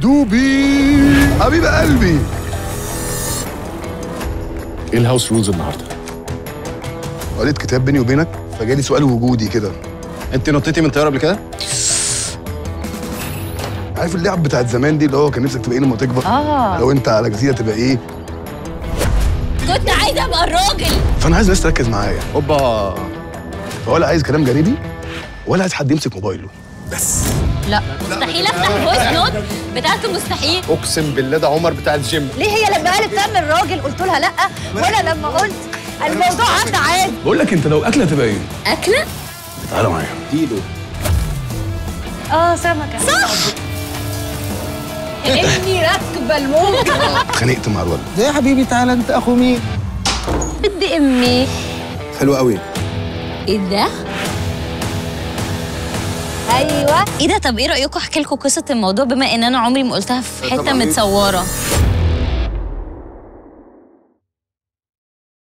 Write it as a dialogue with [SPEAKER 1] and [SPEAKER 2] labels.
[SPEAKER 1] دوبي حبيب قلبي
[SPEAKER 2] ايه الهاوس رولز النهارده؟
[SPEAKER 1] قريت كتاب بيني وبينك فجالي سؤال وجودي كده
[SPEAKER 3] انت نطيتي من طياره قبل كده؟
[SPEAKER 1] عارف اللعب بتاعت زمان دي اللي هو كان نفسك تبقى ايه لما تكبر
[SPEAKER 4] اه
[SPEAKER 1] لو انت على جزيره تبقى ايه
[SPEAKER 4] كنت عايزه ابقى الراجل
[SPEAKER 1] فانا عايز الناس تركز معايا
[SPEAKER 3] اوبا
[SPEAKER 1] ولا عايز كلام جانبي ولا عايز حد يمسك موبايله
[SPEAKER 4] لا مستحيل افتح الفويس نوت بتاعته مستحيل
[SPEAKER 3] اقسم بالله ده عمر بتاع الجيم
[SPEAKER 5] ليه هي لما قالت تعمل راجل قلت لها لا وانا لما قلت الموضوع عدى عادي
[SPEAKER 1] بقول لك انت لو اكله تبقى ايه
[SPEAKER 4] اكله
[SPEAKER 1] تعالى معايا
[SPEAKER 3] ديلو
[SPEAKER 5] اه سمكه صح
[SPEAKER 4] اني راكبه الموجه
[SPEAKER 1] اتخانقت مع الولد
[SPEAKER 6] ده يا حبيبي تعالى انت اخو مين
[SPEAKER 4] بدي امي
[SPEAKER 3] حلو قوي
[SPEAKER 4] ايه ده
[SPEAKER 5] ايوه
[SPEAKER 4] ايه ده طب ايه رايكم احكي لكم قصه الموضوع بما ان انا عمري ما قلتها في حته
[SPEAKER 3] طبعاً.
[SPEAKER 4] متصوره